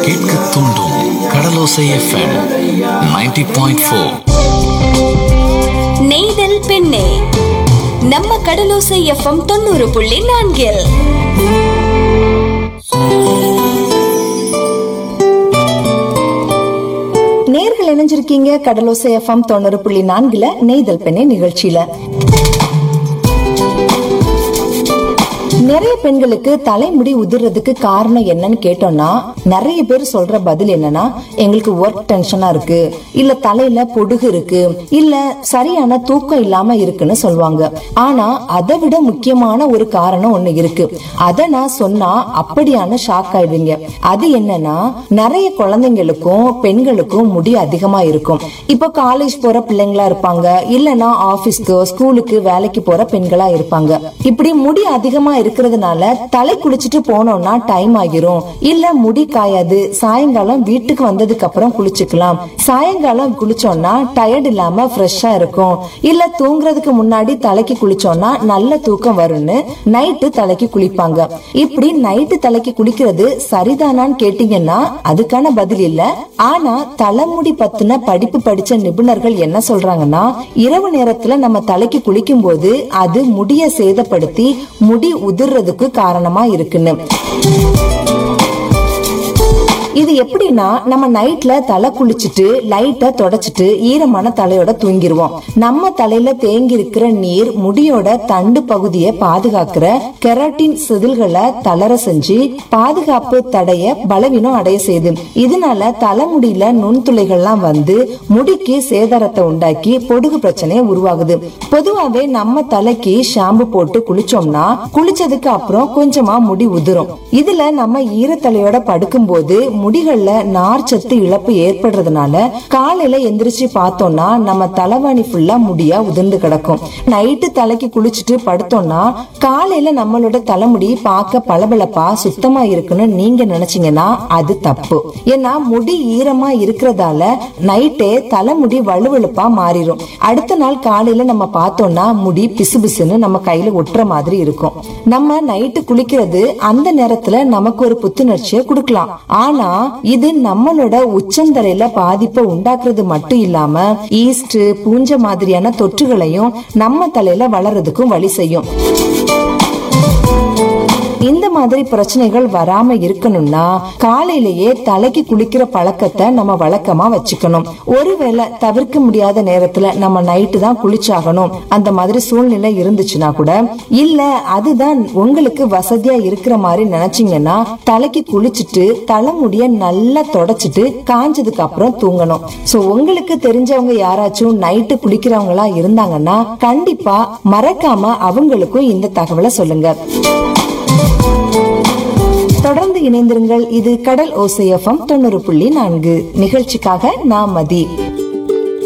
கேட்க தூண்டும் கடலோசை FM 90.4 point four நெய்தல் பெண்ணே நம்ம கடலோசை எஃப்எம் தொண்ணூறு புள்ளி நான்கில் நேர்கள் இணைஞ்சிருக்கீங்க கடலோசை எஃப்எம் தொண்ணூறு புள்ளி நான்குல நெய்தல் பெண்ணே நிகழ்ச்சியில நிறைய பெண்களுக்கு தலைமுடி உதிர்றதுக்கு காரணம் என்னன்னு கேட்டோம்னா நிறைய பேர் சொல்ற பதில் என்னன்னா எங்களுக்கு ஒர்க் டென்ஷனா இருக்கு இல்ல தலையில பொடுகு இருக்கு இல்ல சரியான தூக்கம் இல்லாம இருக்குன்னு சொல்லுவாங்க ஆனா அதை விட முக்கியமான ஒரு காரணம் ஒண்ணு இருக்கு அத நான் சொன்னா அப்படியான ஷாக் ஆயிடுவீங்க அது என்னன்னா நிறைய குழந்தைங்களுக்கும் பெண்களுக்கும் முடி அதிகமா இருக்கும் இப்போ காலேஜ் போற பிள்ளைங்களா இருப்பாங்க இல்லனா ஆபீஸ்க்கு ஸ்கூலுக்கு வேலைக்கு போற பெண்களா இருப்பாங்க இப்படி முடி அதிகமா இருக்கிறதுனால தலை குளிச்சுட்டு போனோம்னா டைம் ஆகிரும் இல்ல முடி காயாது சாயங்காலம் வீட்டுக்கு வந்ததுக்கு அப்புறம் குளிச்சுக்கலாம் சாயங்காலம் குளிச்சோம்னா டயர்ட் இல்லாம ஃப்ரெஷ்ஷா இருக்கும் இல்ல தூங்குறதுக்கு முன்னாடி தலைக்கு குளிச்சோம்னா நல்ல தூக்கம் வரும்னு நைட்டு தலைக்கு குளிப்பாங்க இப்படி நைட்டு தலைக்கு குளிக்கிறது சரிதானான்னு கேட்டீங்கன்னா அதுக்கான பதில் இல்ல ஆனா தலைமுடி பத்தின படிப்பு படிச்ச நிபுணர்கள் என்ன சொல்றாங்கன்னா இரவு நேரத்துல நம்ம தலைக்கு குளிக்கும் போது அது முடிய சேதப்படுத்தி முடி உதிர்றதுக்கு காரணமா இருக்குன்னு இது எப்படின்னா நம்ம நைட்ல தலை குளிச்சுட்டு லைட்டா தொடச்சிட்டு ஈரமான தலையோட தூங்கிடுவோம் நம்ம தலையில தேங்கி இருக்கிற நீர் முடியோட தண்டு பகுதியை பாதுகாக்கிற கெராட்டின் செதில்களை தளர செஞ்சு பாதுகாப்பு தடைய பலவீனம் அடைய செய்யுது இதனால தலைமுடியில நுண்துளைகள்லாம் வந்து முடிக்கு சேதாரத்தை உண்டாக்கி பொடுகு பிரச்சனையை உருவாகுது பொதுவாவே நம்ம தலைக்கு ஷாம்பு போட்டு குளிச்சோம்னா குளிச்சதுக்கு அப்புறம் கொஞ்சமா முடி உதிரும் இதுல நம்ம ஈரத்தலையோட படுக்கும்போது முடிகள்ல நார் சத்து இழப்பு ஏற்படுறதுனால காலையில எந்திரிச்சு பார்த்தோம்னா நம்ம தலைவாணி ஃபுல்லா முடியா உதிர்ந்து கிடக்கும் நைட்டு தலைக்கு குளிச்சுட்டு படுத்தோம்னா காலையில நம்மளோட தலைமுடி பார்க்க பளபளப்பா சுத்தமா இருக்குன்னு நீங்க நினைச்சீங்கன்னா அது தப்பு ஏன்னா முடி ஈரமா இருக்கிறதால நைட்டே தலைமுடி வலுவழுப்பா மாறிடும் அடுத்த நாள் காலையில நம்ம பார்த்தோம்னா முடி பிசுபிசுன்னு நம்ம கையில ஒட்டுற மாதிரி இருக்கும் நம்ம நைட்டு குளிக்கிறது அந்த நேரத்துல நமக்கு ஒரு புத்துணர்ச்சியை கொடுக்கலாம் ஆனா இது நம்மளோட உச்சந்தரையில பாதிப்பை உண்டாக்குறது மட்டும் இல்லாம ஈஸ்ட் பூஞ்சை மாதிரியான தொற்றுகளையும் நம்ம தலையில வளர்றதுக்கும் வழி செய்யும் இந்த மாதிரி பிரச்சனைகள் வராம இருக்கணும்னா காலையிலேயே தலைக்கு குளிக்கிற பழக்கத்தை நம்ம வழக்கமா வச்சுக்கணும் ஒருவேளை தவிர்க்க முடியாத நேரத்துல நம்ம நைட்டு தான் குளிச்சாகணும் அந்த மாதிரி சூழ்நிலை இருந்துச்சுன்னா கூட இல்ல அதுதான் உங்களுக்கு வசதியா இருக்கிற மாதிரி நினைச்சீங்கன்னா தலைக்கு குளிச்சுட்டு தலைமுடிய நல்லா தொடச்சிட்டு காஞ்சதுக்கு அப்புறம் தூங்கணும் சோ உங்களுக்கு தெரிஞ்சவங்க யாராச்சும் நைட்டு குளிக்கிறவங்களா இருந்தாங்கன்னா கண்டிப்பா மறக்காம அவங்களுக்கும் இந்த தகவலை சொல்லுங்க தொடர்ந்து இணைந்திருங்கள் இது கடல் ஓசையஃபம் தொண்ணூறு புள்ளி நான்கு நிகழ்ச்சிக்காக நான் மதி